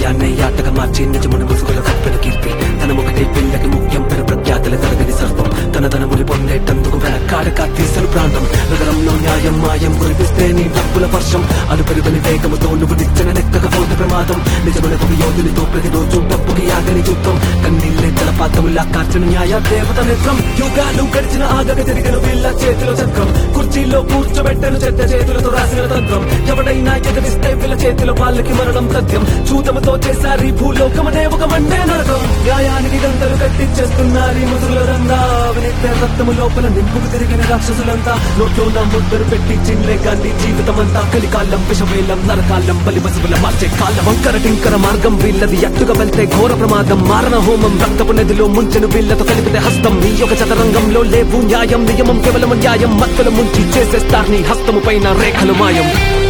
న్యాయాన్ని యాటగా మార్చి నిజముని ముసుగుల కప్పెను కీర్తి తన ఒకటే పిల్లకి ముఖ్యం పెరు ప్రఖ్యాతుల తరగని సర్వం తన ధనముని పొందేటందుకు వెనకాడక తీసలు ప్రాంతం నగరంలో న్యాయం మాయం కురిపిస్తే నీ డబ్బుల వర్షం అలు పెరుగని వేగముతో నువ్వు నిచ్చెన లెక్కకపోతే ప్రమాదం నిజమైన ఒక యోధునితో ప్రతిరోజు డబ్బుకి ఆగని యుద్ధం కన్నీళ్ళే జలపాతములా కార్చిన న్యాయ దేవత నేత్రం యుగాలు గడిచిన ఆగక తిరిగిన వీళ్ళ చేతిలో చక్రం కుర్చీలో కూర్చోబెట్టను చెడ్డ చేతులతో రాసిన తంత్రం ఎవడైనా ఎగరిస్తే వీళ్ళ చేతిలో వాళ్ళకి మరణం సత్యం చూతముతో చేశారు ఈ భూలోకమనే ఒక మండే నరకం న్యాయానికి గంటలు కట్టించేస్తున్నారు ఈ ముసుగుల రంగా అవినీతి రక్తము లోపల నింపుకు తిరిగిన రాక్షసులంతా నోట్లో నా ముద్దరు పెట్టి చిన్లే గాంధీ జీవితమంతా కలికాలం విషవేలం నరకాలం బలి పశువుల మార్చే కాలం వంకర టింకర మార్గం వీళ్ళది ఎట్టుగా వెళ్తే ఘోర ప్రమాదం మారణ హోమం రక్తపు నదిలో ముంచెను వీళ్ళతో కలిపితే హస్తం ఈ యొక్క చదరంగంలో లేవు న్యాయం నియమం కేవలం న్యాయం మత్తుల ముంచి చేసేస్తారు నీ హస్తము పైన రేఖలు మాయం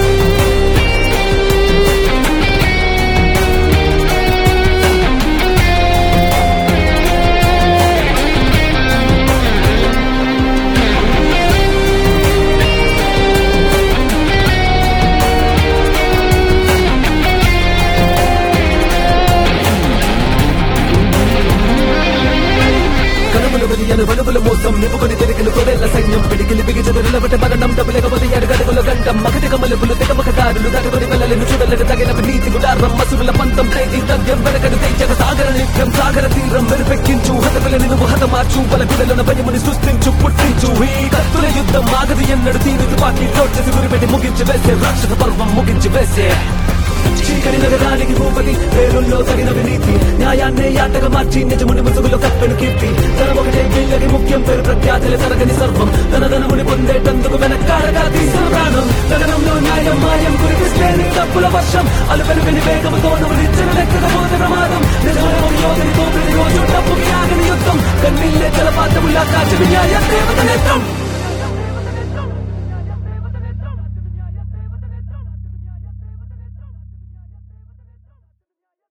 కనుమలు వెలియను వనువుల మోసం నిపుకొని తిరిగిన కొరెల్ల సైన్యం పిడికిలి బిగిచదు నిలబట మరణం డబ్బులగబడి అడుగడుగుల గండం మగటిక మలుపులు తెగమకదారులు దాటుకొని వెళ్ళలేను చూడలేక తగిన నీతి గుడారం మసుగుల పంతం ప్రేతి తథ్యం వెనకడు తెచ్చక సాగర నిత్యం సాగర తీరం వెలుపెక్కించు హతపిల్లని నువ్వు హతమార్చు బల గుడలను భయముని సృష్టించు పుట్టించు ఈ కత్తుల యుద్ధం ఆగదు ఎన్నడు తీరు పార్టీ చేసి గురిపెట్టి ముగించి వేసే రాక్షస పర్వం ముగించి వేసే చీకటి నగరానికి భూపతి పేరుల్లో తగిన వినీతి న్యాయాన్నే యాటగా మార్చి నిజముని ముసుగులో కప్పెను కీర్తి తన ఒకటే వీళ్ళకి ముఖ్యం పేరు ప్రఖ్యాతుల తరగని సర్వం తన ధనముని పొందేటందుకు వెనకాడగా తీసిన ప్రాణం నగరంలో న్యాయం మాయం కురిపిస్తే నీ తప్పుల వర్షం అలుపెలు విని వేగముతో నువ్వు నిచ్చిన లెక్కకపోతే ప్రమాదం నిజమైన ఒక యోగినితో ప్రతిరోజు డబ్బుకి ఆగని